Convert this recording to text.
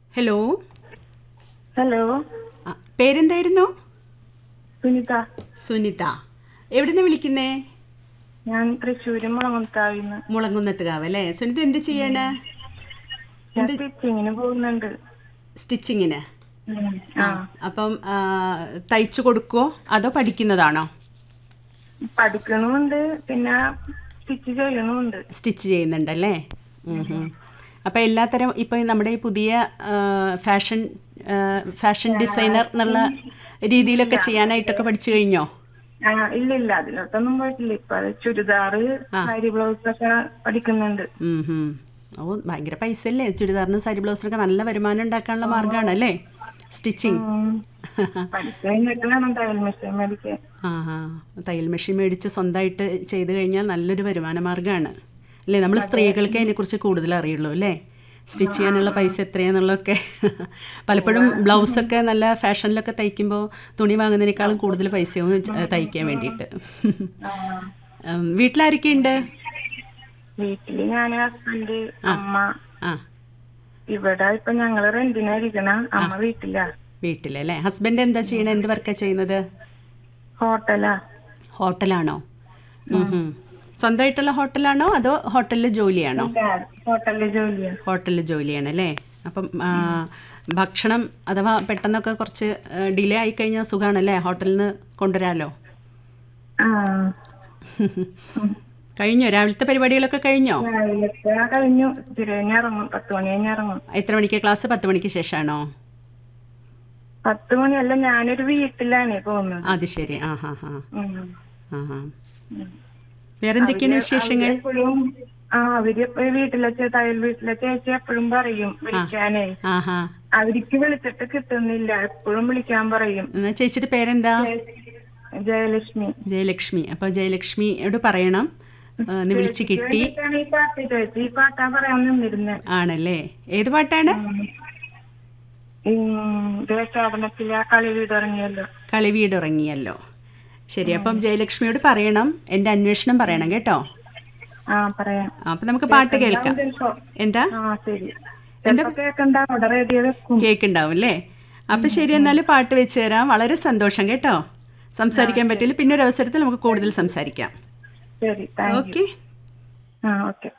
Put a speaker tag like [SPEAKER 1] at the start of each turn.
[SPEAKER 1] Hello
[SPEAKER 2] hello
[SPEAKER 1] ആ, പേരെന്തായിരുന്നു
[SPEAKER 2] സുനിത
[SPEAKER 1] സുനിത എവിടുന്ന് വിളിക്കുന്നേ
[SPEAKER 2] ഞാൻ തൃശ്ശൂര് മുളങ്ങുത്താവിന്ന്
[SPEAKER 1] മുളങ്കുന്നത്തുകാവ് അല്ലേ സുനിത എന്ത് ചെയ്യണ
[SPEAKER 2] ഞാൻ സ്റ്റിച്ചിങ്ങിന് പോകുന്നുണ്ട്
[SPEAKER 1] സ്റ്റിച്ചിങ്ങിന്
[SPEAKER 2] ഉം. ആ
[SPEAKER 1] അപ്പം ആ, തയ്ച്ചു കൊടുക്കുവോ അതോ പഠിക്കുന്നതാണോ
[SPEAKER 2] പഠിക്കണമുണ്ട് പിന്നെ സ്റ്റിച്ച് ചെയ്യണമുണ്ട്
[SPEAKER 1] സ്റ്റിച്ച് ചെയ്യുന്നുണ്ടല്ലേ ഉം ഹും. അപ്പം എല്ലാത്തരം ഇപ്പം നമ്മുടെ ഈ പുതിയ ആ, ഫാഷൻ ആ, ഫാഷൻ ഡിസൈനർ എന്നുള്ള രീതിയിലൊക്കെ ചെയ്യാനായിട്ടൊക്കെ പഠിച്ചു കഴിഞ്ഞോ
[SPEAKER 2] ആ ഇല്ല ഇല്ല അതിലോട്ടൊന്നും പോയിട്ടില്ല ഇപ്പൊ അത് ചുരിദാറ് സാരി ബ്ലൗസ് ഒക്കെ പഠിക്കുന്നുണ്ട്
[SPEAKER 1] ഉം ഹും. ഓ ഭയങ്കര പൈസ അല്ലേ ചുരിദാറിനും സാരി ബ്ലൗസിനൊക്കെ നല്ല വരുമാനം ഉണ്ടാക്കാനുള്ള മാർഗ്ഗമാണ് അല്ലേ സ്റ്റിച്ചിങ്
[SPEAKER 2] ഉം. പഠിച്ചു കഴിഞ്ഞിട്ട് വേണം തയ്യൽ മെഷീൻ മേടിക്കാൻ
[SPEAKER 1] ആ ആ തയ്യൽ മെഷീൻ മേടിച്ച് സ്വന്തമായിട്ട് ചെയ്ത് കഴിഞ്ഞാൽ നല്ലൊരു വരുമാന മാർഗ്ഗമാണ് അല്ലേ നമ്മൾ സ്ത്രീകൾക്ക് അതിനെക്കുറിച്ച് കൂടുതൽ അറിയുള്ളൂ അല്ലേ സ്റ്റിച്ച് ചെയ്യാനുള്ള പൈസ എത്രയാന്നുള്ളതൊക്കെ പലപ്പോഴും ബ്ലൗസൊക്കെ നല്ല ഫാഷനിലൊക്കെ തയ്ക്കുമ്പോൾ തുണി വാങ്ങുന്നതിനേക്കാളും കൂടുതൽ പൈസയും ച- തയ്ക്കാൻ വേണ്ടിയിട്ട് ഉം, വീട്ടിലാരൊക്കെയുണ്ട്
[SPEAKER 2] വീട്ടില് ഞാൻ ഹസ്ബൻഡ് അമ്മ
[SPEAKER 1] ആ
[SPEAKER 2] ഇവിടെ ഇപ്പൊ ഞങ്ങള് റെന്റിനായിരിക്കണ അമ്മ വീട്ടിലാ
[SPEAKER 1] വീട്ടിലല്ലേ ഹസ്ബൻഡ് എന്താ ചെയ്യണത് എന്ത് വർക്കാണ് ചെയ്യുന്നത്
[SPEAKER 2] ഹോട്ടലാ
[SPEAKER 1] ഹോട്ടലാണോ ഉം ഹും. സ്വന്തമായിട്ടുള്ള ഹോട്ടലാണോ അതോ ഹോട്ടലിൽ ജോലിയാണോ
[SPEAKER 2] ഹോട്ടലില് ജോലിയാ
[SPEAKER 1] ഹോട്ടലിൽ ജോലിയാണ് അല്ലേ അപ്പം ആ, ഭക്ഷണം അഥവാ പെട്ടെന്നൊക്കെ കുറച്ച് ഡിലേ ആയി കഴിഞ്ഞാൽ സുഖമാണല്ലേ ഹോട്ടലിൽ നിന്ന് കൊണ്ടുവരാമല്ലോ
[SPEAKER 2] ആ
[SPEAKER 1] കഴിഞ്ഞോ രാവിലത്തെ പരിപാടികളൊക്കെ കഴിഞ്ഞോ
[SPEAKER 2] രാവിലത്തെ കഴിഞ്ഞു ഇത്തിരി കഴിഞ്ഞ് ഇറങ്ങും പത്ത് മണി കഴിഞ്ഞ് ഇറങ്ങും
[SPEAKER 1] എത്ര മണിക്ക് ക്ലാസ് പത്ത് മണിക്ക് ശേഷമാണോ
[SPEAKER 2] പത്ത് മണിയല്ല ഞാനൊരു വീട്ടിലാണ് പോകുന്നത്
[SPEAKER 1] അത് ശരി ആ ഹാ ഹാ
[SPEAKER 2] ഉം.
[SPEAKER 1] ആ ഹാ വേറെ എന്തൊക്കെയാണ് വിശേഷങ്ങൾ
[SPEAKER 2] എപ്പോഴും ആ അവര് എപ്പോഴും വീട്ടിലെ ചേ- തയ്യൽ വീട്ടിലെ ചേച്ചി എപ്പോഴും പറയും വിളിക്കാനേ
[SPEAKER 1] ആ ഹാ
[SPEAKER 2] അവർക്ക് വിളിച്ചിട്ട് കിട്ടുന്നില്ല എപ്പോഴും വിളിക്കാൻ പറയും
[SPEAKER 1] എന്നാ ചേച്ചിയുടെ പേരെന്താ
[SPEAKER 2] ജയലക്ഷ്മി
[SPEAKER 1] ജയലക്ഷ്മി അപ്പോൾ ജയലക്ഷ്മിയോട് പറയണം ആ, ഒന്ന് വിളിച്ച് കിട്ടി
[SPEAKER 2] ചേച്ചിയാണ് ഈ പാട്ട് ചേച്ചി ഈ പാട്ടാ പറയാൻ നിന്നിരുന്നെ
[SPEAKER 1] ആണല്ലേ ഏത് പാട്ടാണ്
[SPEAKER 2] ഉം, ദേശാടനത്തിലെ കളി വീട് ഇറങ്ങിയല്ലോ
[SPEAKER 1] കളി വീടുറങ്ങിയല്ലോ ശരി അപ്പം ജയലക്ഷ്മിയോട് പറയണം എൻ്റെ അന്വേഷണം പറയണം കേട്ടോ
[SPEAKER 2] ആ പറയാം
[SPEAKER 1] അപ്പം നമുക്ക് പാട്ട് കേൾക്കാം
[SPEAKER 2] ചിലപ്പോ
[SPEAKER 1] എന്താ
[SPEAKER 2] ആ ശരി ചിലപ്പോ കേക്കണ്ട അവിടെ റേഡിയോ വെക്കും
[SPEAKER 1] കേൾക്കുണ്ടാവും അല്ലേ അപ്പം ശരി എന്നാൽ പാട്ട് വെച്ച് തരാം വളരെ സന്തോഷം കേട്ടോ സംസാരിക്കാൻ പറ്റില്ല പിന്നെ ഒരു അവസരത്തിൽ നമുക്ക് കൂടുതൽ സംസാരിക്കാം
[SPEAKER 2] ശരി താങ്ക്
[SPEAKER 1] ഓക്കെ
[SPEAKER 2] ആ ഓക്കെ